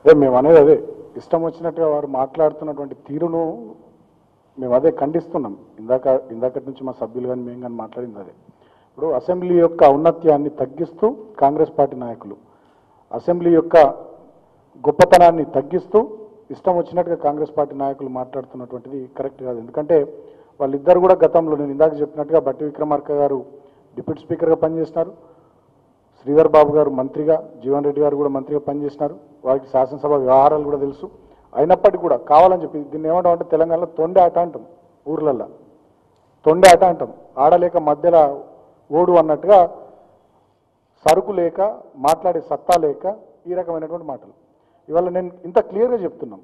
అదే మేము అనేది అదే ఇష్టం వచ్చినట్టుగా వారు మాట్లాడుతున్నటువంటి తీరును మేము అదే ఖండిస్తున్నాం ఇందాక ఇందాకటి నుంచి మా సభ్యులు కానీ మేము కానీ మాట్లాడింది అదే ఇప్పుడు అసెంబ్లీ యొక్క ఔన్నత్యాన్ని తగ్గిస్తూ కాంగ్రెస్ పార్టీ నాయకులు అసెంబ్లీ యొక్క గొప్పతనాన్ని తగ్గిస్తూ ఇష్టం వచ్చినట్టుగా కాంగ్రెస్ పార్టీ నాయకులు మాట్లాడుతున్నటువంటిది కరెక్ట్ కాదు ఎందుకంటే వాళ్ళిద్దరు కూడా గతంలో నేను ఇందాక చెప్పినట్టుగా బట్టి విక్రమార్క గారు డిప్యూటీ స్పీకర్గా పనిచేసినారు శ్రీధర్ బాబు గారు మంత్రిగా జీవన్ రెడ్డి గారు కూడా మంత్రిగా పనిచేసినారు వారికి శాసనసభ వ్యవహారాలు కూడా తెలుసు అయినప్పటికీ కూడా కావాలని చెప్పి దీన్ని ఏమంటాం అంటే తెలంగాణలో తొండే ఆట అంటాం ఊర్లల్లో తొండే ఆట అంటాం ఆడలేక మధ్యలో ఓడు అన్నట్టుగా సరుకు లేక మాట్లాడే సత్తా లేక ఈ రకమైనటువంటి మాటలు ఇవాళ నేను ఇంత క్లియర్గా చెప్తున్నాం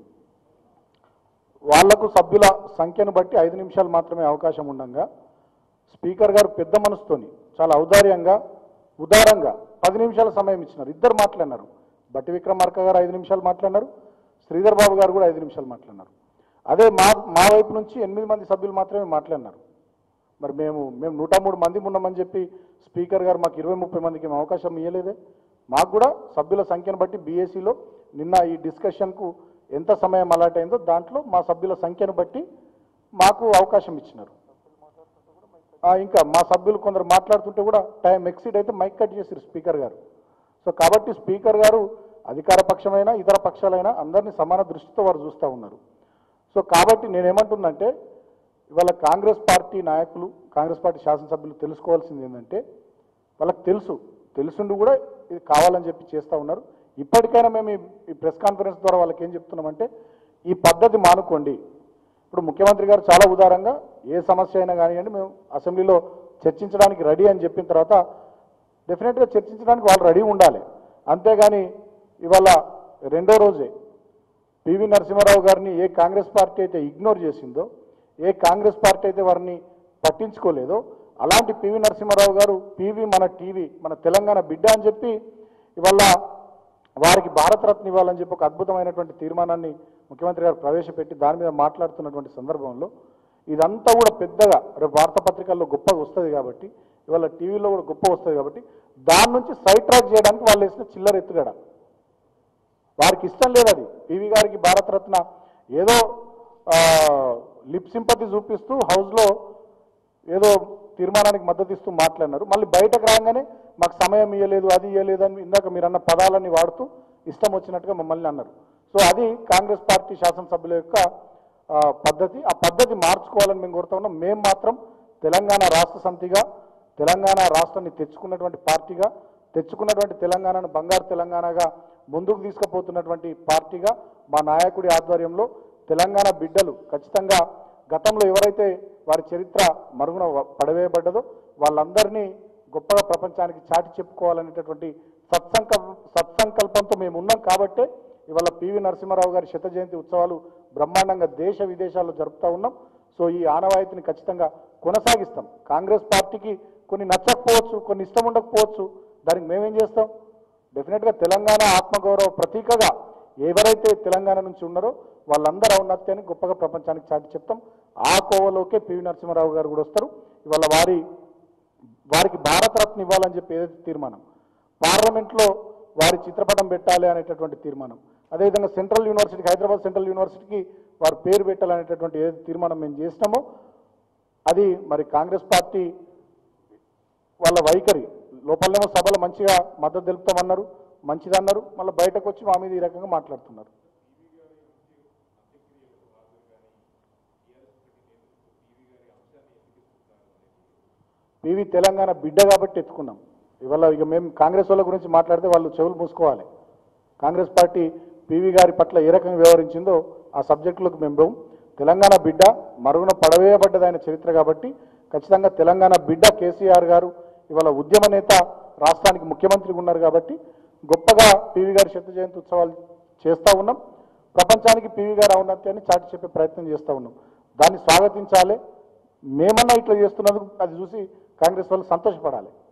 వాళ్లకు సభ్యుల సంఖ్యను బట్టి ఐదు నిమిషాలు మాత్రమే అవకాశం ఉండగా స్పీకర్ గారు పెద్ద మనసుతోని చాలా ఔదార్యంగా ఉదారంగా పది నిమిషాల సమయం ఇచ్చినారు ఇద్దరు మాట్లాడినారు బట్టి విక్రమార్క గారు ఐదు నిమిషాలు మాట్లాడినారు శ్రీధర్ బాబు గారు కూడా ఐదు నిమిషాలు మాట్లాడినారు అదే మా మా వైపు నుంచి ఎనిమిది మంది సభ్యులు మాత్రమే మాట్లాడినారు మరి మేము మేము నూట మూడు మంది ఉన్నామని చెప్పి స్పీకర్ గారు మాకు ఇరవై ముప్పై మందికి ఏం అవకాశం ఇవ్వలేదే మాకు కూడా సభ్యుల సంఖ్యను బట్టి బీఏసీలో నిన్న ఈ డిస్కషన్కు ఎంత సమయం అలాట్ అయిందో దాంట్లో మా సభ్యుల సంఖ్యను బట్టి మాకు అవకాశం ఇచ్చినారు ఆ, ఇంకా మా సభ్యులు కొందరు మాట్లాడుతుంటే కూడా టైం ఎక్సీడ్ అయితే మైక్ కట్ చేసారు స్పీకర్ గారు సో కాబట్టి స్పీకర్ గారు అధికార పక్షమైనా ఇతర పక్షాలైనా అందరినీ సమాన దృష్టితో వారు చూస్తూ ఉన్నారు సో కాబట్టి నేనేమంటున్నంటే ఇవాళ కాంగ్రెస్ పార్టీ నాయకులు కాంగ్రెస్ పార్టీ శాసనసభ్యులు తెలుసుకోవాల్సింది ఏంటంటే వాళ్ళకి తెలుసు తెలుసుండి కూడా ఇది కావాలని చెప్పి చేస్తూ ఉన్నారు ఇప్పటికైనా మేము ఈ- ఈ ప్రెస్ కాన్ఫరెన్స్ ద్వారా వాళ్ళకి ఏం చెప్తున్నామంటే ఈ పద్ధతి మానుకోండి ఇప్పుడు ముఖ్యమంత్రి గారు చాలా ఉదారంగా ఏ సమస్య అయినా కానివ్వండి మేము అసెంబ్లీలో చర్చించడానికి రెడీ అని చెప్పిన తర్వాత డెఫినెట్గా చర్చించడానికి వాళ్ళు రెడీ ఉండాలి అంతేగాని ఇవాళ రెండో రోజే పివి నరసింహారావు గారిని ఏ కాంగ్రెస్ పార్టీ అయితే ఇగ్నోర్ చేసిందో ఏ కాంగ్రెస్ పార్టీ అయితే వారిని పట్టించుకోలేదో అలాంటి పివి నరసింహారావు గారు పివి మన టీవీ మన తెలంగాణ బిడ్డ అని చెప్పి ఇవాళ వారికి భారతరత్న ఇవ్వాలని చెప్పి ఒక అద్భుతమైనటువంటి తీర్మానాన్ని ముఖ్యమంత్రి గారు ప్రవేశపెట్టి దాని మీద మాట్లాడుతున్నటువంటి సందర్భంలో ఇదంతా కూడా పెద్దగా రేపు వార్తాపత్రికల్లో గొప్పగా వస్తుంది కాబట్టి ఇవాళ టీవీలో కూడా గొప్ప వస్తుంది కాబట్టి దాని నుంచి సైడ్ ట్రాక్ చేయడానికి వాళ్ళు వేసిన చిల్లర ఎత్తుగడ వారికి ఇష్టం లేదు అది పివి గారికి భారతరత్న ఏదో లిప్ సింపతి చూపిస్తూ హౌస్లో ఏదో తీర్మానానికి మద్దతు ఇస్తూ మాట్లాడినారు మళ్ళీ బయటకు రాగానే మాకు సమయం ఇవ్వలేదు అది ఇవ్వలేదు అని ఇందాక మీరు అన్న పదాలన్నీ వాడుతూ ఇష్టం వచ్చినట్టుగా మమ్మల్ని అన్నారు సో అది కాంగ్రెస్ పార్టీ శాసనసభ్యుల యొక్క ఆ, పద్ధతి ఆ పద్ధతి మార్చుకోవాలని మేము కోరుతా ఉన్నాం మేము మాత్రం తెలంగాణ రాష్ట్ర సమితిగా తెలంగాణ రాష్ట్రాన్ని తెచ్చుకున్నటువంటి పార్టీగా తెచ్చుకున్నటువంటి తెలంగాణను బంగారు తెలంగాణగా ముందుకు తీసుకుపోతున్నటువంటి పార్టీగా మా నాయకుడి ఆధ్వర్యంలో తెలంగాణ బిడ్డలు ఖచ్చితంగా గతంలో ఎవరైతే వారి చరిత్ర మరుగున వ- పడవేయబడ్డదో వాళ్ళందరినీ గొప్పగా ప్రపంచానికి చాటి చెప్పుకోవాలనేటటువంటి సత్సంకల్ప సత్సంకల్పంతో మేము ఉన్నాం కాబట్టే ఇవాళ పివి నరసింహారావు గారి శత జయంతి ఉత్సవాలు బ్రహ్మాండంగా దేశ విదేశాల్లో జరుపుతూ ఉన్నాం సో ఈ ఆనవాయితీని ఖచ్చితంగా కొనసాగిస్తాం కాంగ్రెస్ పార్టీకి కొన్ని నచ్చకపోవచ్చు కొన్ని ఇష్టం ఉండకపోవచ్చు దానికి మేమేం చేస్తాం డెఫినెట్గా తెలంగాణ ఆత్మగౌరవ ప్రతీకగా ఎవరైతే తెలంగాణ నుంచి ఉన్నారో వాళ్ళందరూ ఔన్నత్యాన్ని గొప్పగా ప్రపంచానికి చాటి చెప్తాం ఆ కోవలోకే పివి నరసింహారావు గారు కూడా వస్తారు ఇవాళ వారి వారికి భారతరత్న ఇవ్వాలని చెప్పి ఏదైతే తీర్మానం పార్లమెంట్లో వారి చిత్రపటం పెట్టాలి అనేటటువంటి తీర్మానం అదేవిధంగా సెంట్రల్ యూనివర్సిటీకి హైదరాబాద్ సెంట్రల్ యూనివర్సిటీకి వారి పేరు పెట్టాలనేటటువంటి ఏదైతే తీర్మానం మేము చేసినామో అది మరి కాంగ్రెస్ పార్టీ వాళ్ళ వైఖరి లోపలనేమో సభలు మంచిగా మద్దతు తెలుపుతామన్నారు మంచిదన్నారు మళ్ళీ బయటకు వచ్చి మా మీద ఈ రకంగా మాట్లాడుతున్నారు పివి తెలంగాణ బిడ్డ కాబట్టి ఎత్తుకున్నాం ఇవాళ ఇక మేము కాంగ్రెస్ వాళ్ళ గురించి మాట్లాడితే వాళ్ళు చెవులు మూసుకోవాలి కాంగ్రెస్ పార్టీ పివి గారి పట్ల ఏ రకంగా వ్యవహరించిందో ఆ సబ్జెక్టులకు మేము పోం. తెలంగాణ బిడ్డ మరుగున పడవేయబడ్డది ఆయన చరిత్ర కాబట్టి ఖచ్చితంగా తెలంగాణ బిడ్డ కేసీఆర్ గారు ఇవాళ ఉద్యమ నేత రాష్ట్రానికి ముఖ్యమంత్రిగా ఉన్నారు కాబట్టి గొప్పగా పివి గారి శత జయంతి ఉత్సవాలు చేస్తూ ఉన్నాం ప్రపంచానికి పివి గారి ఔన్నత్యాన్ని చాటి చెప్పే ప్రయత్నం చేస్తూ ఉన్నాం దాన్ని స్వాగతించాలి మేమన్నా ఇట్లా చేస్తున్నందుకు అది చూసి కాంగ్రెస్ వాళ్ళు సంతోషపడాలి